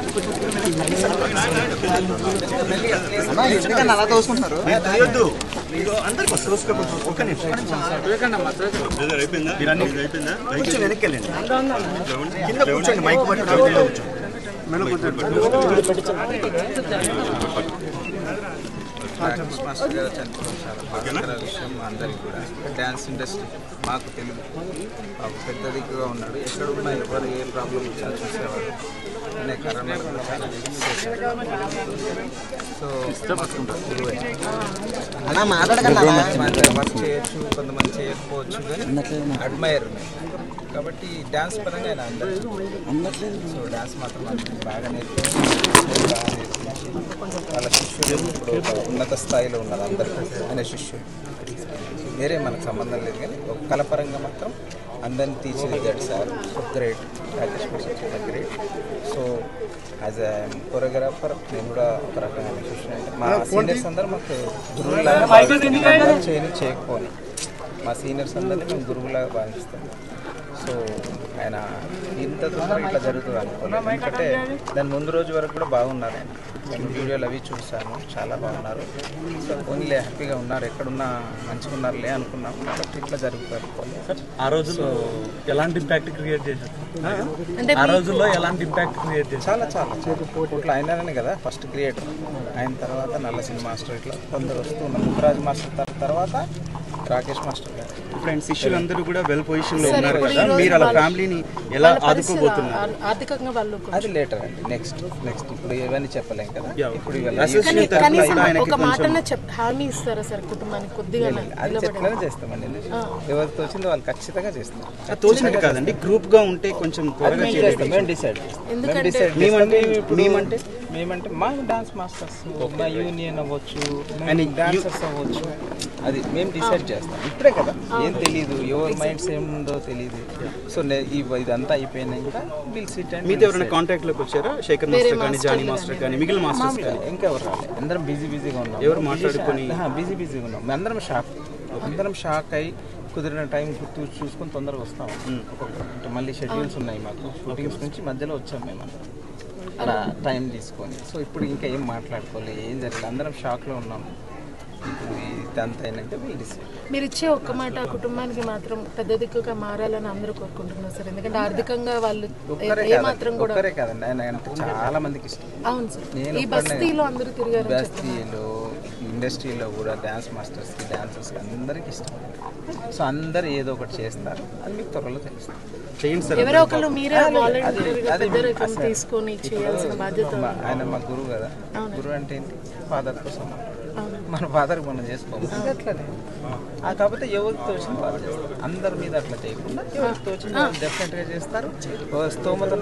అన్నా ఎందుకన్నా అలా తోసుకుంటున్నారు తీయొద్దు ఇదిగో అందరికి వస్తుంది ఒక్క నిమిషం బ్రదర్, అయిపోయిందా మీరు అన్ని అయిపోయిందా కొంచెం వెనక్కి వెళ్ళండి కింద కూర్చోండి మైక్ పట్టుకొని కింద కూర్చోండి రాకేష్ మాస్టర్ గారు చనిపోవడం చాలా బాధాకర విషయం మా అందరికి కూడా డ్యాన్స్ ఇండస్ట్రీ మాకు తెలుగు మాకు పెద్ద దిక్కుగా ఉన్నాడు ఎక్కడున్నా ఎవరు ఏ ప్రాబ్లం వచ్చినా చూసేవాడు అనే కరోనా కూడా చాలా help చేశాడు. సో గురువే. అన్నా మాట్లాడకండి అన్నా. కొంతమంది వర్క్ చేయొచ్చు కొంతమంది చేయకపోవచ్చు కానీ అడ్మైర్ కాబట్టి డ్యాన్స్ పరంగా ఆయన అందరికీ సో డ్యాన్స్ మాత్రం మనకి బాగా నేర్పించి బాగా నేర్పించి వాళ్ళ శిష్యులు ఇప్పుడు ఒక ఉన్నత స్థాయిలో ఉన్నారు అందరికీ ఆయన శిష్యులు వేరే మనకు సంబంధం లేదు కానీ ఒక కళపరంగా మాత్రం అందరిని తీర్చిదిద్దాడు సార్ గ్రేట్ రాకేష్ మాస్టర్ చాలా great so as a choreographer నేను కూడా ఒక రకమైన శిష్యుని అంటే మా సీనియర్స్ అందరూ మాకు గురువులాగా భావిస్తాం. చేయని చేయకపోని మా సీనియర్స్ అందరినీ మేము గురువులాగా భావిస్తాం సో ఆయన ఇంత తొందరగా ఇట్లా జరుగుతుంది అనుకోలేదు ఎందుకంటే దాని ముందు రోజు వరకు కూడా బాగున్నారు ఆయన నేను వీడియోలు అవి చూశాను చాలా బాగున్నారు సో ఓన్లీ హ్యాపీగా ఉన్నారు ఎక్కడున్నా మంచిగా ఉన్నారులే అనుకున్నాం బట్ ఇట్లా జరుగుతుంది అనుకోలేదు ఆ రోజుల్లో ఎలాంటి ఇంపాక్ట్ క్రియేట్ చేశారు ఆ రోజుల్లో ఎలాంటి ఇంపాక్ట్ క్రియేట్ చేశారు చాలా చాలా చాలా ఇట్లా ఆయననే కదా ఫస్ట్ క్రియేటర్ ఆయన తర్వాత నల్ల సినిమా మాస్టర్ ఇట్లా కొందరు వస్తూ ఉన్నారు ముక్కరాజు మాస్టర్ తర్- తర్వాత రాకేష్ మాస్టర్ గారు ఫ్రెండ్స్ శిష్యులందరూ కూడా వెల్ పొజిషన్ లో ఉన్నారు కదా మీరు అలా ఫ్యామిలీని ఎలా ఆదుకోబోతున్నారు ఆర్థికంగా వాళ్ళు అది లేటర్ అండి నెక్స్ట్ నెక్స్ట్ ఇప్పుడు ఇవన్నీ చెప్పలేం కదా ఇప్పుడు ఇవన్నీ అసోసియేషన్ తరఫున కనీసం కూడా ఆయనకి ఒక మాటన చెప్ హామీ ఇస్తారా సార్ కుటుంబానికి కొద్దిగా అది చెట్లనే చేస్తామండి ఎవరికి వచ్చిందో వాళ్ళు ఖచ్చితంగా చేస్తాం అది తోచినట్టు కాదండి గ్రూప్ గా ఉంటే కొంచెం త్వరగా మేము చేయలేదు చేస్తాం మేము డిసైడ్ చేస్తాం మేము ఎందుకంటే డిసైడ్ మేమంటే ఇప్పుడు మేమంటే మేమంటే మా డాన్స్ మాస్టర్స్ మా యూనియన్ అవ్వచ్చు And డాన్సర్స్ అవ్వచ్చు అది మేము డిసైడ్ చేస్తాం ఇప్పుడే కదా ఏం తెలియదు ఎవరి మైండ్స్ ఏముందో తెలియదు సో నే- ఈ ఇదంతా అయిపోయినాక బిల్ సిట్ అండ్ మీతో ఎవరైనా కాంటాక్ట్ లోకి వచ్చారా శేఖర్ మాస్టర్ కానీ జానీ మాస్టర్ కానీ మిగిలిన మాస్టర్స్ కానీ ఇంకెవరు రాలేదు అందరం బిజీ బిజీగా ఉన్నాం ఎవరు మాట్లాడుకొని బిజీ బిజీగా ఉన్నాం మేము అందరం షాక్ అందరం షాక్ అయ్యి కుదిరిన టైం గుర్తు చూసుకొని తొందరగా వస్తాం ఒక్కొక్కరు అంటే మళ్ళీ షెడ్యూల్స్ ఉన్నాయి మాకు షూటింగ్స్ నుంచి మధ్యలో వచ్చాం మేము అందరం అలా టైం తీసుకొని సో ఇప్పుడు ఇంకా ఏం మాట్లాడుకోలేదు ఏం జరగలేదు అందరం షాక్లో ఉన్నాం ఇప్పుడు ఇదంతా అయినాక వీళ్ళు డిసైడ్ మీరు ఇచ్చే ఒక్క మాట కుటుంబానికి మాత్రం పెద్ద దిక్కుగా మారాలని అందరూ కోరుకుంటున్నారు సార్ ఎందుకంటే ఆర్థికంగా వాళ్ళు ఒక్కరే ఏ మాత్రం కాదండి కూడా ఒక్కరే కాదండి ఆయన అంటే చాలా మందికి ఇష్టం అవును సార్ నేను ఈ ఒక్కడినే బస్తీలో అందరూ తిరిగారు బస్తీలో ఇండస్ట్రీలో కూడా డ్యాన్స్ మాస్టర్స్కి డాన్సర్స్కి అందరికీ ఇష్టం సో అందరు ఏదో ఒకటి చేస్తారు అది మీకు త్వరలో తెలుస్తుంది చేయండి సార్ ఎవరో ఒకళ్ళు మీరే వాలంటీర్గా అది పెద్ద రకం తీసుకొని చేయాల్సిన బాధ్యత మా- ఆయన మా గురువు కదా గురువు అంటే ఏంటి ఫాదర్ కోసం మన ఫాదర్ మనం చేసుకోము అది అట్లనే ఆ కాకపోతే ఎవరికి తోచిన వాళ్ళు చేస్తారు అందరి మీద అట్లా చేయకుండా ఎవరికి తోచిన డెఫినెట్గా చేస్తారు ఓ స్తోమత